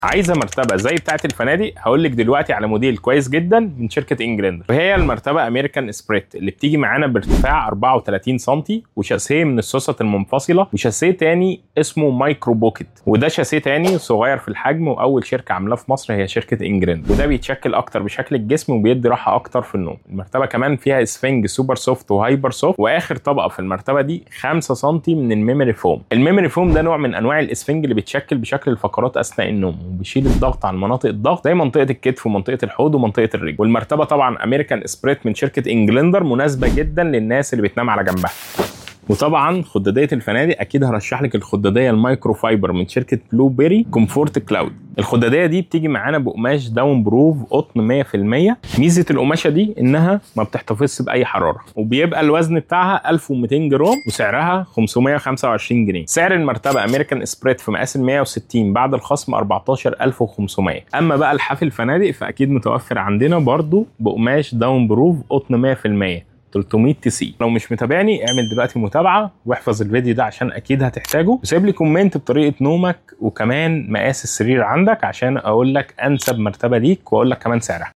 عايزه مرتبه زي بتاعه الفنادق هقول لك دلوقتي على موديل كويس جدا من شركه انجلندر وهي المرتبه امريكان سبريت اللي بتيجي معانا بارتفاع 34 سم وشاسيه من السوست المنفصله وشاسيه تاني اسمه مايكرو بوكيت وده شاسيه تاني صغير في الحجم واول شركه عاملاه في مصر هي شركه انجلندر وده بيتشكل اكتر بشكل الجسم وبيدي راحه اكتر في النوم المرتبه كمان فيها اسفنج سوبر سوفت وهايبر سوفت واخر طبقه في المرتبه دي 5 سم من الميموري فوم الميموري فوم ده نوع من انواع الاسفنج اللي بيتشكل بشكل الفقرات اثناء النوم وبيشيل الضغط عن مناطق الضغط زي منطقه الكتف ومنطقه الحوض ومنطقه الرجل والمرتبه طبعا امريكان سبريت من شركه انجلندر مناسبه جدا للناس اللي بتنام على جنبها وطبعا خداديه الفنادق اكيد هرشح لك الخداديه المايكرو فايبر من شركه بلو بيري كومفورت كلاود الخداديه دي بتيجي معانا بقماش داون بروف قطن 100% ميزه القماشه دي انها ما بتحتفظش باي حراره وبيبقى الوزن بتاعها 1200 جرام وسعرها 525 جنيه سعر المرتبه امريكان سبريت في مقاس ال 160 بعد الخصم 14500 اما بقى الحافل الفنادق فاكيد متوفر عندنا برضو بقماش داون بروف قطن 100% 300 تي سي لو مش متابعني اعمل دلوقتي متابعه واحفظ الفيديو ده عشان اكيد هتحتاجه وسيب لي كومنت بطريقه نومك وكمان مقاس السرير عندك عشان اقول لك انسب مرتبه ليك واقول لك كمان سعرها